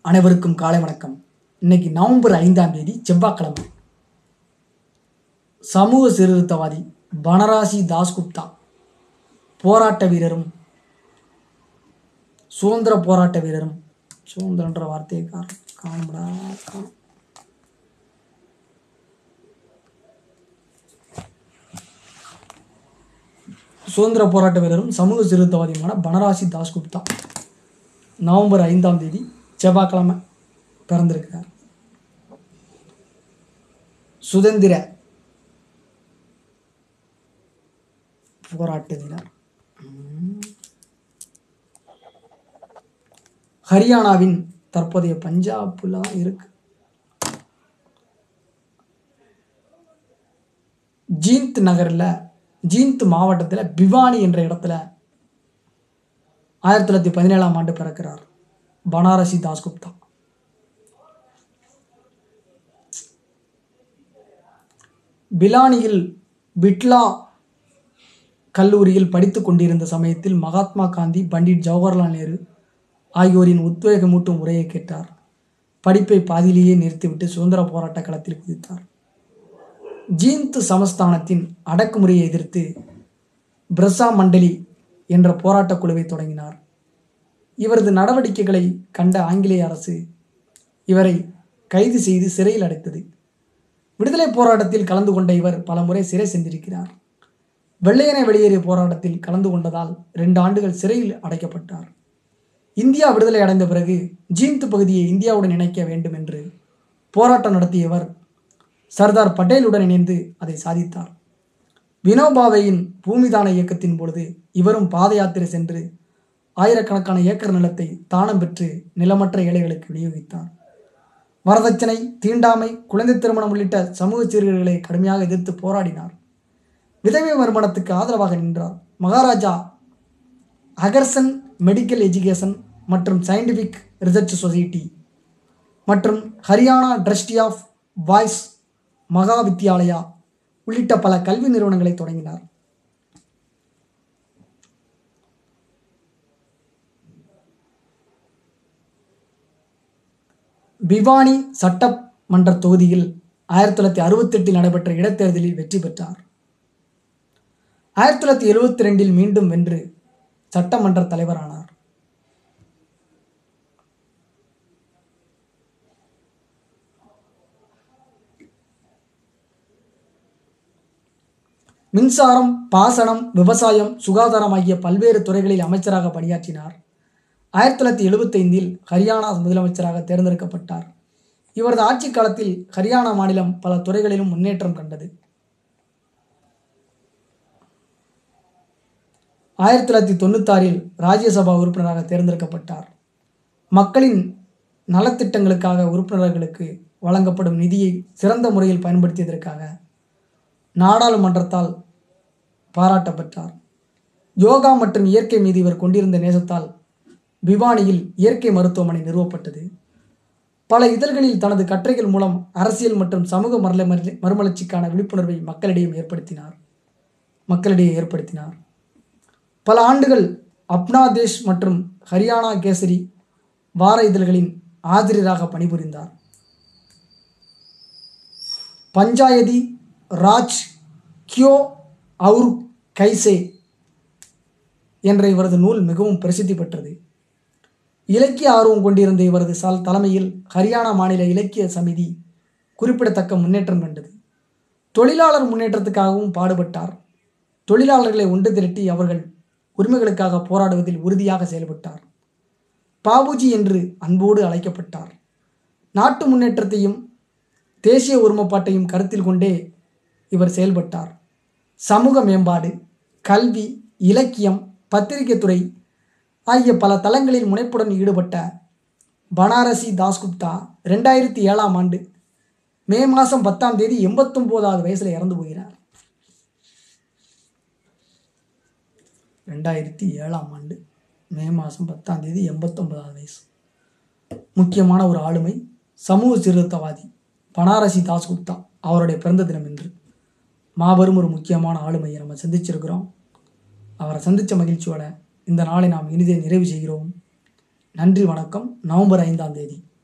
அனைவருக்கும் காலை வணக்கம் இன்னைக்கு நவம்பர் ஐந்தாம் தேதி செவ்வாய்க்கிழமை சமூக சீர்திருத்தவாதி பனராசி தாஸ்குப்தா போராட்ட வீரரும் சுதந்திர போராட்ட வீரரும் சுதந்திரன்ற வார்த்தையை காரணம் காணும்டா காணும் சுதந்திர போராட்ட வீரரும் சமூக சீர்திருத்தவாதியுமான பனராசி தாஸ்குப்தா நவம்பர் ஐந்தாம் தேதி செவ்வாய்க்கிழமை பிறந்திருக்கிறார் சுதந்திர போராட்ட வீரர் உம். ஹரியானாவின் தற்போதைய பஞ்சாப்ல தான் இருக்கு ஜீந்த் நகரில் ஜீந்த் மாவட்டத்தில் பிவானி என்ற இடத்துல ஆயிரத்தி தொள்ளாயிரத்தி பதினேழாம் ஆண்டு பிறக்கிறார் பனாரசி தாஸ்குப்தா பிலானியில் பிட்லா கல்லூரியில் படித்துக் கொண்டிருந்த சமயத்தில் மகாத்மா காந்தி பண்டிட் ஜவஹர்லால் நேரு ஆகியோரின் உத்வேகமூட்டும் உரையை கேட்டார் படிப்பை பாதியிலேயே நிறுத்திவிட்டு சுதந்திர போராட்ட களத்தில் குதித்தார் ஜீந்த் சமஸ்தானத்தின் அடக்குமுறையை எதிர்த்து பிரசா மண்டலி என்ற போராட்டக் குழுவை தொடங்கினார் இவரது நடவடிக்கைகளை கண்ட ஆங்கிலேய அரசு இவரை கைது செய்து சிறையில் அடைத்தது விடுதலை போராட்டத்தில் கலந்து கொண்ட இவர் பலமுறை சிறை சென்றிருக்கிறார் வெள்ளையனை வெளியேறிய போராட்டத்தில் கலந்து கொண்டதால் ரெண்டு ஆண்டுகள் சிறையில் அடைக்கப்பட்டார் இந்தியா விடுதலை அடைந்த பிறகு ஜீந்த் பகுதியை இந்தியாவுடன் இணைக்க வேண்டும் என்று போராட்டம் நடத்தியவர் சர்தார் பட்டேலுடன் இணைந்து அதை சாதித்தார் வினோபாவையின் பூமிதான இயக்கத்தின் பொழுது இவரும் பாத யாத்திரை சென்று ஆயிரக்கணக்கான ஏக்கர் நிலத்தை தானம் பெற்று நிலமற்ற ஏழைகளுக்கு விநியோகித்தார் வரதட்சணை தீண்டாமை குழந்தை திருமணம் உள்ளிட்ட சமூக சீர்கேடுகளை கடுமையாக எதிர்த்து போராடினார் விதவை மறுமணத்துக்கு ஆதரவாக நின்றார் மகாராஜா அகர்சன் மெடிக்கல் எஜுகேஷன் மற்றும் சயின்டிஃபிக் ரிசர்ச் சொசைட்டி மற்றும் ஹரியானா ட்ரஸ்டி ஆஃப் பாய்ஸ் மகா வித்யாலயா உள்ளிட்ட பல கல்வி நிறுவனங்களை தொடங்கினார் பிவானி சட்டமன்ற தொகுதியில் ஆயிரத்தி தொள்ளாயிரத்தி அறுபத்தெட்டில் நடைபெற்ற இடைத்தேர்தலில் வெற்றி பெற்றார் ஆயிரத்தி தொள்ளாயிரத்தி எழுபத்தி ரெண்டில் மீண்டும் வென்று சட்டமன்ற தலைவரானார் மின்சாரம் பாசனம் விவசாயம் சுகாதாரம் ஆகிய பல்வேறு துறைகளில் அமைச்சராக பணியாற்றினார் ஆயிரத்தி தொள்ளாயிரத்தி எழுபத்தைந்தில் ஹரியானா முதலமைச்சராக தேர்ந்தெடுக்கப்பட்டார் இவரது ஆட்சி காலத்தில் ஹரியானா மாநிலம் பல துறைகளிலும் முன்னேற்றம் கண்டது ஆயிரத்தி தொள்ளாயிரத்தி தொண்ணூத்தாறில் ராஜ்யசபா உறுப்பினராக தேர்ந்தெடுக்கப்பட்டார் மக்களின் நலத்திட்டங்களுக்காக உறுப்பினர்களுக்கு வழங்கப்படும் நிதியை சிறந்த முறையில் பயன்படுத்தியதற்காக நாடாளுமன்றத்தால் பாராட்டப்பட்டார் யோகா மற்றும் இயற்கை மீது இவர் கொண்டிருந்த நேசத்தால் பிவானியில் இயற்கை மருத்துவமனை நிறுவப்பட்டது பல இதழ்களில் தனது கட்டுரைகள் மூலம் அரசியல் மற்றும் சமூக மரல மறுமலர்ச்சிக்கான விழிப்புணர்வை மக்களிடையே ஏற்படுத்தினார் மக்களிடையே ஏற்படுத்தினார் பல ஆண்டுகள் அப்னா தேஷ் மற்றும் ஹரியானா கேசரி வார இதழ்களின் ஆசிரியராக பணிபுரிந்தார் பஞ்சாயதி ராஜ் கியோ அவுர் கைசே என்ற இவரது நூல் மிகவும் பிரசித்தி பெற்றது இலக்கிய ஆர்வம் கொண்டிருந்த இவரது சால் தலைமையில் ஹரியானா மாநில இலக்கிய சமிதி குறிப்பிடத்தக்க முன்னேற்றம் கண்டது தொழிலாளர் முன்னேற்றத்துக்காகவும் பாடுபட்டார் தொழிலாளர்களை ஒன்று திரட்டி அவர்கள் உரிமைகளுக்காக போராடுவதில் உறுதியாக செயல்பட்டார் பாபுஜி என்று அன்போடு அழைக்கப்பட்டார் நாட்டு முன்னேற்றத்தையும் தேசிய ஒருமைப்பாட்டையும் கருத்தில் கொண்டே இவர் செயல்பட்டார் சமூக மேம்பாடு கல்வி இலக்கியம் பத்திரிகை துறை ஆகிய பல தளங்களில் முனைப்புடன் ஈடுபட்ட பனாரசி தாஸ்குப்தா ரெண்டாயிரத்தி ஏழாம் ஆண்டு மே மாதம் பத்தாம் தேதி எண்பத்தொம்போதாவது வயசில் இறந்து போகிறார் ரெண்டாயிரத்தி ஏழாம் ஆண்டு மே மாதம் பத்தாம் தேதி எண்பத்தொன்பதாவது வயசு முக்கியமான ஒரு ஆளுமை சமூக சீர்திருத்தவாதி பனாரசி தாஸ்குப்தா அவருடைய பிறந்த தினம் என்று மாபெரும் ஒரு முக்கியமான ஆளுமையை நம்ம சந்திச்சிருக்கிறோம் அவரை சந்தித்த மகிழ்ச்சியோட இந்த நாளை நாம் இனிதே நிறைவு செய்கிறோம் நன்றி வணக்கம் நவம்பர் ஐந்தாம் தேதி